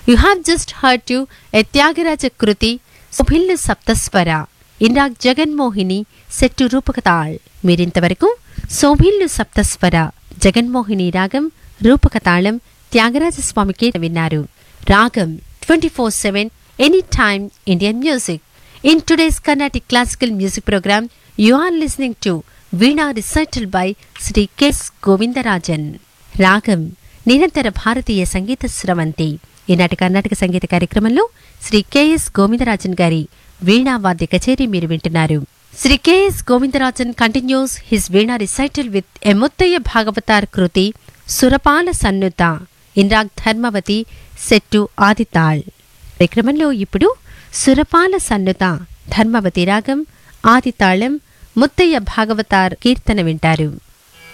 you have just heard to a Tyagaraja kriti Sobhillu Saptaswara ఇందాక్ Jaganmohini set Rupakatala మీరింతవరకు సోభిల్లు సప్తస్వర జగన్మోహిని రాగం రూపకతాళం త్యాగరాజస్వామికి విన్నారు రాగం twenty four seven any time Indian music in today's Carnatic classical music programme you are listening to veena recital by Shri K S Govindarajan రాగం నిరంతర భారతీయ సంగీత స్రవంతి ఈనాటి కర్ణాటక సంగీత కార్యక్రమంలో శ్రీ కెఎస్ గోవిందరాజన్ గారి వీణా వాద్య కచేరీ మీరు వింటున్నారు Shri K S Govindarajan continues his veena recital with a Muthaiah Bhagavatar kriti Surapala Sannuta ఇంద్రాగ్ ధర్మవతి సెట్టు ఆదితాళ్ కార్యక్రమంలో ఇప్పుడు సురపాల సన్నుత ధర్మవతి రాగం ఆదితాళం ముత్తయ్య భాగవతార్ కీర్తన వింటారు